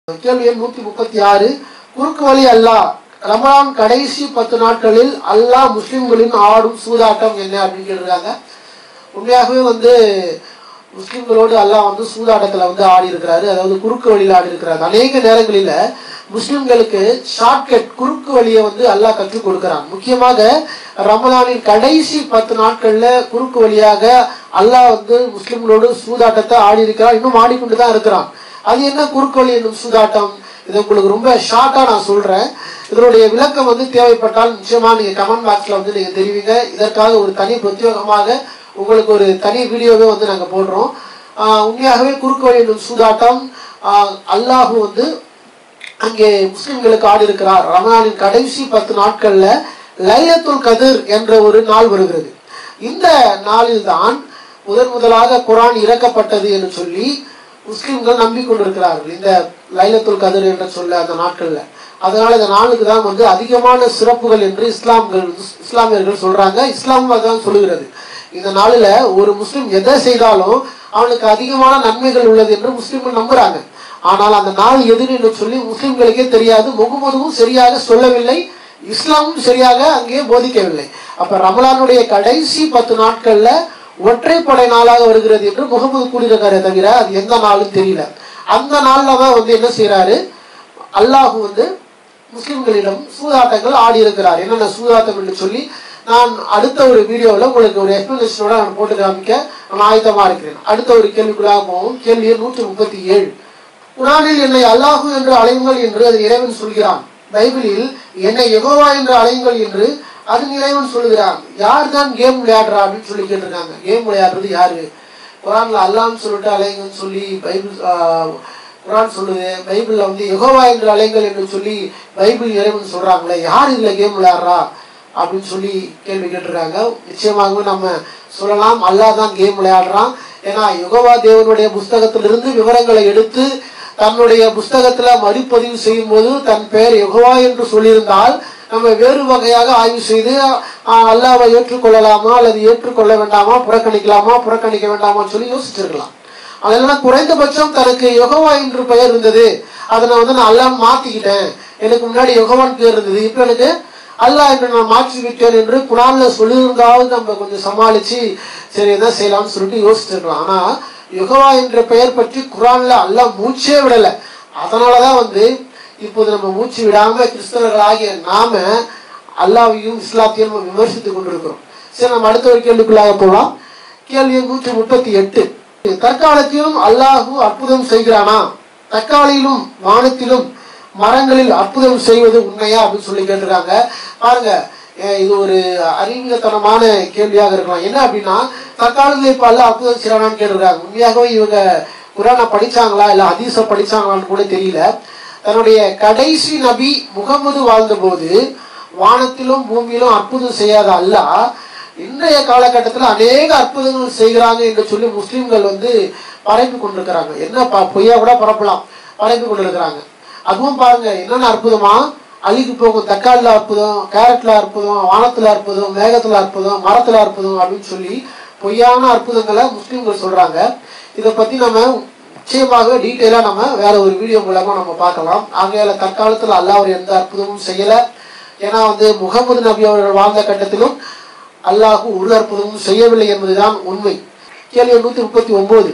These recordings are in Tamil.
கேள்வி எண் நூத்தி முப்பத்தி ஆறு குறுக்கு வழி அல்லாஹ் ரமலான் கடைசி பத்து நாட்களில் அல்லாஹ் முஸ்லிம்களின் ஆடும் சூதாட்டம் என்ன அப்படின்னு கேட்டிருக்காங்க உண்மையாகவே வந்து முஸ்லிம்களோடு அல்லாஹ் வந்து சூதாட்டத்துல வந்து ஆடி இருக்கிறாரு அதாவது குறுக்கு வழியில் ஆடி இருக்கிறாரு அநேக நேரங்களில முஸ்லிம்களுக்கு ஷார்ட்கட் குறுக்கு வழியை வந்து அல்லாஹ் கற்றுக் கொடுக்கிறான் முக்கியமாக ரமலானின் கடைசி பத்து நாட்கள்ல குறுக்கு வழியாக அல்லாஹ் வந்து முஸ்லிம்களோடு சூதாட்டத்தை ஆடி இருக்கிறான் இன்னும் ஆடிக்கொண்டு தான் இருக்கிறான் அது என்ன குறுக்கு வழி என்னும் சூதாட்டம் இது உங்களுக்கு ரொம்ப ஷார்ட்டா நான் சொல்றேன் இதனுடைய விளக்கம் வந்து தேவைப்பட்டால் நிச்சயமா நீங்க கமெண்ட் பாக்ஸ்ல வந்து நீங்க தெரிவிங்க இதற்காக ஒரு தனி பிரத்யேகமாக உங்களுக்கு ஒரு தனி வீடியோவே வந்து நாங்க போடுறோம் ஆஹ் உண்மையாகவே குறுக்கு வழி என்னும் சூதாட்டம் ஆஹ் அல்லாஹு வந்து அங்கே முஸ்லிம்களுக்கு ஆடி இருக்கிறார் ரமலானின் கடைசி பத்து நாட்கள்ல லைலத்துல் கதிர் என்ற ஒரு நாள் வருகிறது இந்த நாளில் தான் முதன் முதலாக குரான் இறக்கப்பட்டது என்று சொல்லி முஸ்லிம்கள் நம்பிக்கொண்டிருக்கிறார்கள் இந்த லைலத்துல் கதிர் என்ற சொல்ல அந்த நாட்கள்ல அதனால இந்த நாளுக்கு தான் வந்து அதிகமான சிறப்புகள் என்று இஸ்லாம்கள் இஸ்லாமியர்கள் சொல்றாங்க இஸ்லாம் தான் சொல்லுகிறது இந்த நாளில் ஒரு முஸ்லிம் எதை செய்தாலும் அவனுக்கு அதிகமான நன்மைகள் உள்ளது என்று முஸ்லிம்கள் நம்புறாங்க ஆனால் அந்த நாள் எது என்று சொல்லி முஸ்லிம்களுக்கே தெரியாது முகமதுவும் சரியாக சொல்லவில்லை இஸ்லாமும் சரியாக அங்கே போதிக்கவில்லை அப்ப ரமலானுடைய கடைசி பத்து நாட்கள்ல ஒற்றைப்படை நாளாக வருகிறது என்று முகமது கூறியிருக்காரே தவிர அது எந்த நாளும் தெரியல அந்த நாள்ல தான் வந்து என்ன செய்யறாரு அல்லாஹ் வந்து முஸ்லிம்களிடம் சூதாட்டங்கள் ஆடி இருக்கிறார் என்னென்ன சூதாட்டம் என்று சொல்லி நான் அடுத்த ஒரு வீடியோவில் உங்களுக்கு ஒரு எக்ஸ்பிளனேஷனோட நான் போட்டு காமிக்க நான் ஆயத்தமா இருக்கிறேன் அடுத்த ஒரு கேள்விக்குள்ளாக போவோம் கேள்வி எண் நூற்றி முப்பத்தி ஏழு குரானில் என்னை அல்லாஹு என்று அழையுங்கள் என்று அது இறைவன் சொல்கிறான் பைபிளில் என்னை யெகோவா என்று அழையுங்கள் என்று அது இறைவன் சொல்கிறான் யார் தான் கேம் விளையாடுறா அப்படின்னு சொல்லி கேட்டிருக்காங்க கேம் விளையாடுறது யாரு குரான்ல அல்லான்னு சொல்லிட்டு அலைங்கன்னு சொல்லி பைபிள் ஆஹ், குரான் சொல்லுது பைபிள்ல வந்து யெகோவா என்று அலைங்கள் என்று சொல்லி பைபிள் இறைவன் சொல்றாங்களே யார் இதுல கேம் விளையாடுறா அப்படின்னு சொல்லி கேள்வி கேட்டிருக்காங்க நிச்சயமாகவே நம்ம சொல்லலாம் அல்லாஹ் தான் கேம் விளையாடுறான் ஏன்னா யுகவா தேவனுடைய புஸ்தகத்திலிருந்து விவரங்களை எடுத்து தன்னுடைய புஸ்தகத்துல மறுபதிவு செய்யும் போது தன் பெயர் யுகவா என்று சொல்லியிருந்தால் நம்ம வேறு வகையாக ஆய்வு செய்து ஆஹ், அல்லாஹ்வை ஏற்றுக்கொள்ளலாமா அல்லது ஏற்றுக்கொள்ள வேண்டாமா புறக்கணிக்கலாமா புறக்கணிக்க வேண்டாமான்னு சொல்லி யோசிச்சிருக்கலாம் அதெல்லாம் குறைந்தபட்சம் தனக்கு யுகவா என்று பெயர் இருந்தது அதை நான் வந்து நான் அல்லான்னு மாத்திக்கிட்டேன் எனக்கு முன்னாடி யுகவான் பேர் இருந்தது இப்ப எனக்கு அல்லாஹ் என்று நான் மாற்றி விட்டேன் என்று குரான்ல சொல்லியிருந்தாவது நம்ம கொஞ்சம் சமாளிச்சு சரி என்ன செய்யலாம்னு சொல்லிட்டு யோசிச்சிருக்கலாம் ஆனா யுகவா என்ற பெயர் பற்றி குரான்ல அல்லாஹ் மூச்சே விடல அதனாலதான் வந்து இப்போது நம்ம மூச்சு விடாம கிறிஸ்தவர்களாகிய நாம அல்லாவையும் இஸ்லாத்தையும் நம்ம விமர்சித்துக் கொண்டிருக்கிறோம் சரி நம்ம அடுத்த ஒரு கேள்விக்குள்ளாக போகலாம் கேள்வி எண் நூற்றி முப்பத்தி எட்டு தற்காலத்திலும் அல்லாஹு அற்புதம் செய்கிறானா தற்காலிலும் வானத்திலும் மரங்களில் அற்புதம் செய்வது உண்மையா அப்படின்னு சொல்லி கேட்டிருக்காங்க பாருங்க அஹ் இது ஒரு அறிவியத்தனமான கேள்வியாக இருக்கலாம் என்ன அப்படின்னா தற்காலத்துல இப்ப அல்ல அற்புதம் செய்யறானான்னு கேட்டிருக்காங்க உண்மையாகவே இவங்க குரானை படிச்சாங்களா இல்ல ஹதீஸ படிச்சாங்களான்னு கூட தெரியல தன்னுடைய கடைசி நபி முகமது வாழ்ந்தபோது வானத்திலும் பூமியிலும் அற்புதம் செய்யாத அல்லாஹ் இன்றைய காலகட்டத்தில் அநேக அற்புதங்கள் செய்கிறாங்க என்று சொல்லி முஸ்லிம்கள் வந்து பரப்பி கொண்டிருக்கிறாங்க என்ன ப- பொய்யா கூட பரப்பலாம் பரப்பி கொண்டிருக்கிறாங்க அதுவும் பாருங்க என்னென்ன அற்புதமா அழிக்கு போகும் தக்காளில அற்புதம் கேரட்ல அற்புதம் வானத்துல அற்புதம் மேகத்துல அற்புதம் மரத்துல அற்புதம் அப்படின்னு சொல்லி பொய்யான அற்புதங்களை முஸ்லிம்கள் சொல்றாங்க இதை பத்தி நம்ம நிச்சயமாக டீட்டெயிலா நம்ம வேற ஒரு வீடியோ மூலமா நம்ம பார்க்கலாம் ஆகையால தற்காலத்துல அல்லாஹ் அவர் எந்த அற்புதமும் செய்யல ஏன்னா வந்து முகமது நபி அவர்கள் வாழ்ந்த கட்டத்திலும் அல்லாஹ் ஒரு அற்புதமும் செய்யவில்லை என்பதுதான் உண்மை கேள்வி நூத்தி முப்பத்தி ஒன்பது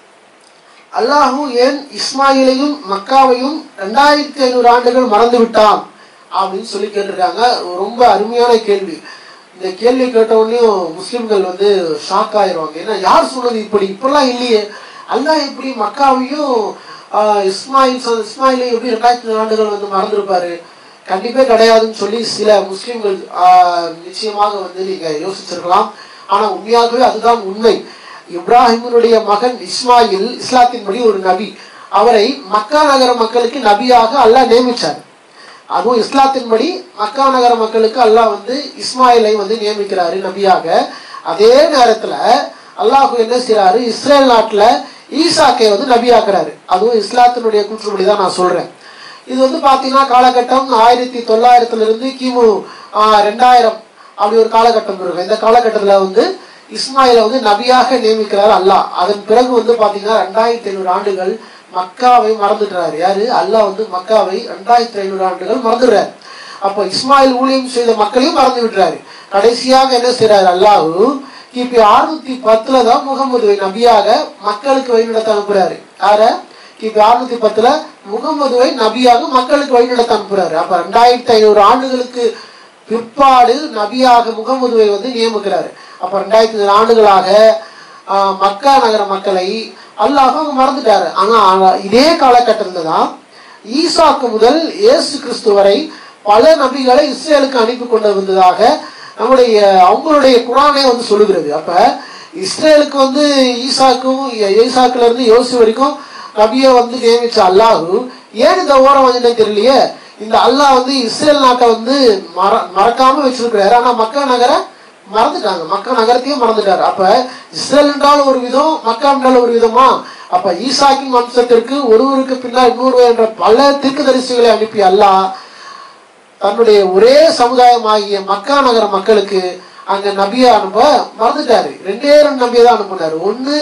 அல்லாஹு ஏன் இஸ்மாயிலையும் மக்காவையும் ரெண்டாயிரத்தி ஐநூறு ஆண்டுகள் மறந்து விட்டான் அப்படின்னு சொல்லி கேட்டிருக்காங்க ரொம்ப அருமையான கேள்வி இந்த கேள்வி கேட்ட உடனேயும் முஸ்லிம்கள் வந்து ஷாக் ஆயிடுவாங்க ஏன்னா யார் சொன்னது இப்படி இப்படிலாம் இல்லையே அல்லாஹ் எப்படி மக்காவையும் ஆஹ், இஸ்மாயில் சொ- இஸ்மாயிலையும் எப்படி ரெண்டாயிரத்தி ஐநூறு ஆண்டுகள் வந்து மறந்துருப்பாரு கண்டிப்பே கிடையாதுன்னு சொல்லி சில முஸ்லிம்கள் ஆஹ், நிச்சயமாக வந்து நீங்க யோசிச்சிருக்கலாம் ஆனா உண்மையாகவே அதுதான் உண்மை இப்ராஹிமினுடைய மகன் இஸ்மாயில் இஸ்லாத்தின்படி ஒரு நபி அவரை மக்கா நகர மக்களுக்கு நபியாக அல்லாஹ் நியமிச்சார் அதுவும் இஸ்லாத்தின்படி மக்கா நகர மக்களுக்கு அல்லாஹ் வந்து இஸ்மாயிலை வந்து நியமிக்கிறாரு நபியாக அதே நேரத்துல அல்லாஹ் என்ன செய்றாரு இஸ்ரேல் நாட்டுல ஈசாக்கை வந்து நபியாக்குறாரு அதுவும் இஸ்லாத்தினுடைய கூற்றுப்படி தான் நான் சொல்றேன் இது வந்து பாத்தீங்கன்னா காலகட்டம் ஆயிரத்தி தொள்ளாயிரத்துல இருந்து கிமு ஆஹ், ரெண்டாயிரம் அப்படி ஒரு காலகட்டம் இருக்கு இந்த காலகட்டத்துல வந்து இஸ்மாயிலை வந்து நபியாக நியமிக்கிறார் அல்லாஹ் அதன் பிறகு வந்து பாத்தீங்கன்னா ரெண்டாயிரத்தி ஐநூறு ஆண்டுகள் மக்காவை மறந்துடுறாரு யாரு அல்லாஹ் வந்து மக்காவை ரெண்டாயிரத்தி ஐநூறு ஆண்டுகள் மறந்துடுறாரு அப்போ இஸ்மாயில் ஊழியம் செய்த மக்களையும் மறந்து விடுறாரு கடைசியாக என்ன செய்றாரு அல்லாஹ் கிபி அறுநூத்தி பத்துல தான் முகமதுவை நபியாக மக்களுக்கு வழிநடத்த அனுப்புறாரு யார கிபி அறுநூத்தி பத்துல முகமதுவை நபியாக மக்களுக்கு வழிநடத்த அனுப்புறாரு அப்ப ரெண்டாயிரத்தி ஐநூறு ஆண்டுகளுக்கு பிற்பாடு நபியாக முகமதுவை வந்து நியமிக்கிறாரு அப்ப ரெண்டாயிரத்தி ஐநூறு ஆண்டுகளாக ஆஹ், மக்கா நகர மக்களை அல்லாஹ் அவங்க மறந்துட்டாரு ஆனா ஆனா இதே காலகட்டத்தில் தான் ஈசாக்கு முதல் இயேசு கிறிஸ்து வரை பல நபிகளை இஸ்ரேலுக்கு அனுப்பி கொண்டு வந்ததாக நம்முடைய அவங்களுடைய குரானே வந்து சொல்லுகிறது அப்ப இஸ்ரேலுக்கு வந்து ஈசாக்கும் ஈசாக்குல இருந்து யோசி வரைக்கும் நபியை வந்து நியமிச்ச அல்லாஹு ஏன் இந்த ஓரம் வந்து தெரியலையே இந்த அல்லாஹ் வந்து இஸ்ரேல் நாட்டை வந்து மற மறக்காம வச்சிருக்கிறாரு ஆனா மக்கா நகரை மறந்துட்டாங்க மக்கா நகரத்தையும் மறந்துட்டாரு அப்ப இஸ்ரேல் என்றால் ஒரு விதம் மக்கா என்றால் ஒரு விதமா அப்ப ஈசாக்கின் வம்சத்திற்கு ஒருவருக்கு பின்னால் இன்னொரு என்ற பல தீர்க்கதரிசிகளை அனுப்பி அல்லாஹ் தன்னுடைய ஒரே சமுதாயமாகிய மக்கா நகர மக்களுக்கு அங்க நபியை அனுப்ப மறந்துட்டாரு ரெண்டே ரெண்டு நபியை தான் அனுப்புனாரு ஒண்ணு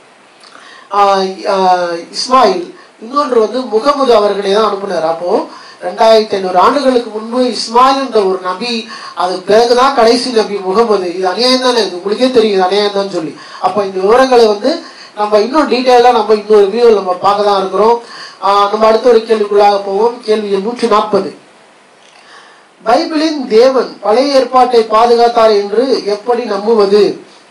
ஆஹ் ஆஹ் இஸ்மாயில் இன்னொன்று வந்து முகமது அவர்களை தான் அனுப்புனார் அப்போ ரெண்டாயிரத்தி ஐநூறு ஆண்டுகளுக்கு முன்பு இஸ்மாயில் என்ற ஒரு நபி அது பிறகுதான் கடைசி நபி முகமது இது அநியாயம் தானே இது உங்களுக்கே தெரியும் இது அநியாயம் தான் சொல்லி அப்போ இந்த விவரங்களை வந்து நம்ம இன்னும் டீட்டெயிலாக நம்ம இன்னொரு வியூ நம்ம பார்க்க தான் இருக்கிறோம் ஆஹ் நம்ம அடுத்த ஒரு கேள்விக்குள்ளாக போவோம் கேள்வி எண் நூற்றி நாற்பது பைபிளின் தேவன் பழைய ஏற்பாட்டை பாதுகாத்தார் என்று எப்படி நம்புவது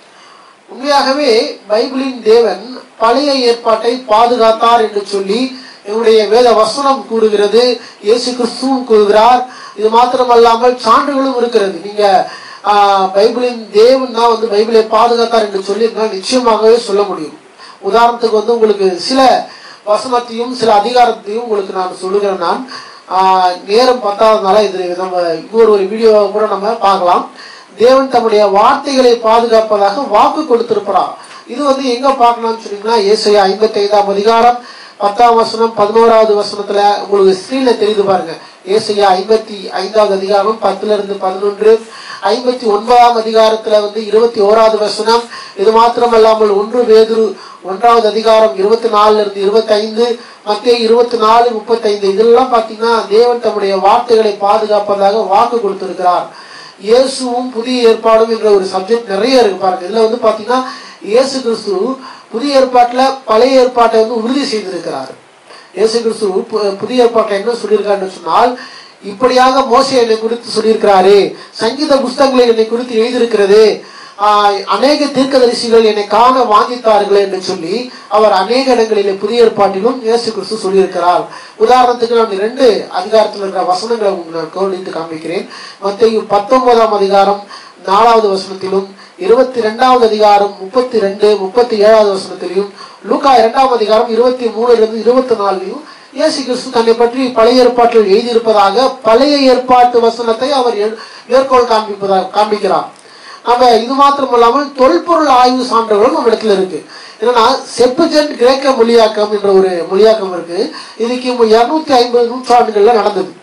உண்மையாகவே பைபிளின் தேவன் பழைய ஏற்பாட்டை பாதுகாத்தார் என்று சொல்லி என்னுடைய வேத வசனம் கூறுகிறது இயேசு கிறிஸ்துவும் கூறுகிறார் இது மாத்திரமல்லாமல் சான்றுகளும் இருக்கிறது நீங்க ஆஹ், பைபிளின் தேவன் தான் வந்து பைபிளை பாதுகாத்தார் என்று சொல்லி என்னால் நிச்சயமாகவே சொல்ல முடியும் உதாரணத்துக்கு வந்து உங்களுக்கு சில வசனத்தையும் சில அதிகாரத்தையும் உங்களுக்கு நான் சொல்லுகிறேன் நான் ஆஹ், நேரம் பத்தாததுனால இது நம்ம இன்னொரு ஒரு வீடியோவை கூட நம்ம பார்க்கலாம் தேவன் தம்முடைய வார்த்தைகளை பாதுகாப்பதாக வாக்கு கொடுத்திருக்கிறார் இது வந்து எங்க பார்க்கலாம்னு சொன்னீங்கன்னா ஏசையா ஐம்பத்தி ஐந்தாம் அதிகாரம் பத்தாம் வசனம் பதினோராவது வசனத்துல உங்களுக்கு ஸ்கிரீன்ல தெரியுது பாருங்க ஏசையா ஐம்பத்தி ஐந்தாவது அதிகாரம் பத்துல இருந்து பதினொன்று ஐம்பத்தி ஒன்பதாம் அதிகாரத்துல வந்து இருபத்தி ஓராவது வசனம் இது மாத்திரமல்லாமல் ஒன்று வேதுரு ஒன்றாவது அதிகாரம் இருபத்தி நாலுல இருந்து இருபத்தி ஐந்து மத்திய இருபத்தி நாலு முப்பத்தைந்து இதெல்லாம் பாத்தீங்கன்னா தேவன் தம்முடைய வார்த்தைகளை பாதுகாப்பதாக வாக்கு கொடுத்திருக்கிறார் இயேசுவும் புதிய ஏற்பாடும் என்ற ஒரு சப்ஜெக்ட் நிறைய இருக்கு பாருங்க இதுல வந்து பாத்தீங்கன்னா இயேசு கிறிஸ்து புதிய ஏற்பாட்டுல பழைய ஏற்பாட்டை வந்து உறுதி செய்திருக்கிறார் இயேசு கிறிஸ்து பு- புதிய ஏற்பாட்டை என்ன சொல்லியிருக்காருன்னு சொன்னால் இப்படியாக மோசே என்னை குறித்து சொல்லியிருக்கிறாரே சங்கீத புஸ்தகங்களில் என்னை குறித்து எழுதியிருக்கிறது ஆஹ், அநேக தீர்க்கதரிசிகள் என்னை காண வாங்கித்தார்கள் என்று சொல்லி அவர் அநேக இடங்களிலே புதிய ஏற்பாட்டிலும் இயேசு கிறிஸ்து சொல்லியிருக்கிறார் உதாரணத்துக்கு நான் ரெண்டு அதிகாரத்தில் இருக்கிற வசனங்களை உங்களுக்கு நான் கவனித்து காண்பிக்கிறேன் மத்திய பத்தொன்பதாம் அதிகாரம் நாலாவது வசனத்திலும் இருபத்தி ரெண்டாவது அதிகாரம் முப்பத்தி ரெண்டு முப்பத்தி ஏழாவது வசனத்திலையும் லூக்கா இரண்டாம் அதிகாரம் இருபத்தி மூணுல இருந்து இருபத்தி நாலுலையும் இயேசு கிறிஸ்து தன்னை பற்றி பழைய ஏற்பாட்டில் எழுதியிருப்பதாக பழைய ஏற்பாட்டு வசனத்தை அவர் எ- மேற்கோள் காண்பிப்பதாக காண்பிக்கிறார் நம்ம இது மாத்திரம் இல்லாமல் தொல்பொருள் ஆய்வு சான்றுகளும் நம்ம இடத்துல இருக்கு என்னன்னா செப்புஜென்ட் கிரேக்க மொழியாக்கம் என்ற ஒரு மொழியாக்கம் இருக்கு இது கிமு இருநூத்தி ஐம்பது நூற்றாண்டுகள்ல நடந்தது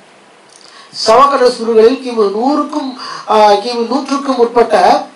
சவக்கடல் சுருள்களில் கிமு நூறுக்கும் ஆஹ், கிமு நூற்றுக்கும் உட்பட்ட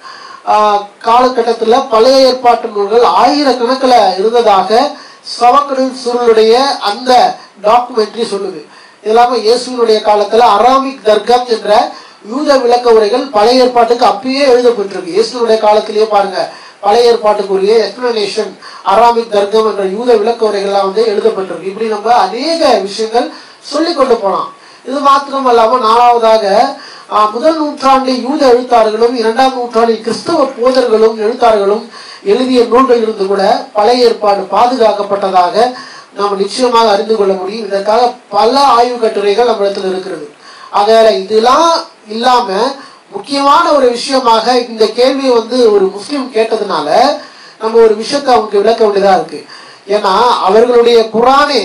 ஆஹ், காலகட்டத்துல பழைய ஏற்பாட்டு நூல்கள் ஆயிரக்கணக்கில் இருந்ததாக சவக்கடல் சுருளுடைய அந்த டாக்குமெண்ட்ரி சொல்லுது இது இல்லாம இயேசுவினுடைய காலத்துல அராமிக் தர்க்கம் என்ற யூத விளக்க உரைகள் பழைய ஏற்பாட்டுக்கு அப்பயே எழுதப்பட்டிருக்கு இயேசுனுடைய காலத்திலேயே பாருங்க பழைய ஏற்பாட்டுக்குரிய எக்ஸ்பிளனேஷன் அராமிக் தர்க்கம் என்ற யூத விளக்க உரைகள்லாம் வந்து எழுதப்பட்டிருக்கு இப்படி நம்ம அநேக விஷயங்கள் சொல்லி கொண்டு போலாம் இது மாத்திரம் அல்லாம நாலாவதாக ஆஹ், முதல் நூற்றாண்டில் யூத எழுத்தாளர்களும் இரண்டாம் நூற்றாண்டில் கிறிஸ்தவ போதர்களும் எழுத்தாளர்களும் எழுதிய நூல்கள் இருந்து கூட பழைய ஏற்பாடு பாதுகாக்கப்பட்டதாக நாம் நிச்சயமாக அறிந்து கொள்ள முடியும் இதற்காக பல ஆய்வு கட்டுரைகள் நம்மிடத்தில் இருக்கிறது ஆகையால இதெல்லாம் இல்லாம முக்கியமான ஒரு விஷயமாக இந்த கேள்வியை வந்து ஒரு முஸ்லீம் கேட்டதுனால நம்ம ஒரு விஷயத்தை அவங்களுக்கு விளக்க வேண்டியதா இருக்கு ஏன்னா அவர்களுடைய குரானே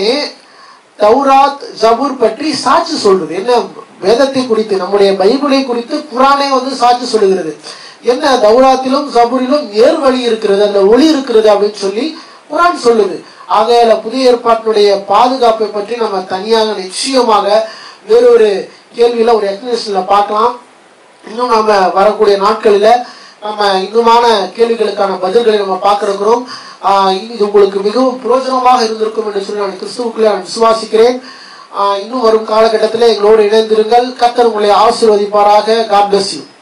தௌராத் ஜபூர் பற்றி சாட்சி சொல்றது என்ன வேதத்தை குறித்து நம்முடைய பைபிளை குறித்து குரானே வந்து சாட்சி சொல்லுகிறது என்ன தௌராத்திலும் ஜபூரிலும் நேர் வழி இருக்கிறது அந்த ஒளி இருக்கிறது அப்படின்னு சொல்லி குரான் சொல்லுது ஆகையால புதிய ஏற்பாட்டினுடைய பாதுகாப்பை பற்றி நம்ம தனியாக நிச்சயமாக வேறொரு கேள்வியில ஒரு எக்ஸ்பிளேஷன்ல பார்க்கலாம் இன்னும் நாம வரக்கூடிய நாட்களில நம்ம இன்னுமான கேள்விகளுக்கான பதில்களை நம்ம பார்க்க இருக்கிறோம் ஆஹ் இது உங்களுக்கு மிகவும் பிரயோஜனமாக இருந்திருக்கும் என்று சொல்லி நான் கிறிஸ்துவுக்குள்ளே நான் விசுவாசிக்கிறேன் ஆஹ் இன்னும் வரும் காலகட்டத்தில் எங்களோடு இணைந்திருங்கள் கத்தர் உங்களை ஆசீர்வதிப்பாராக காட் bless you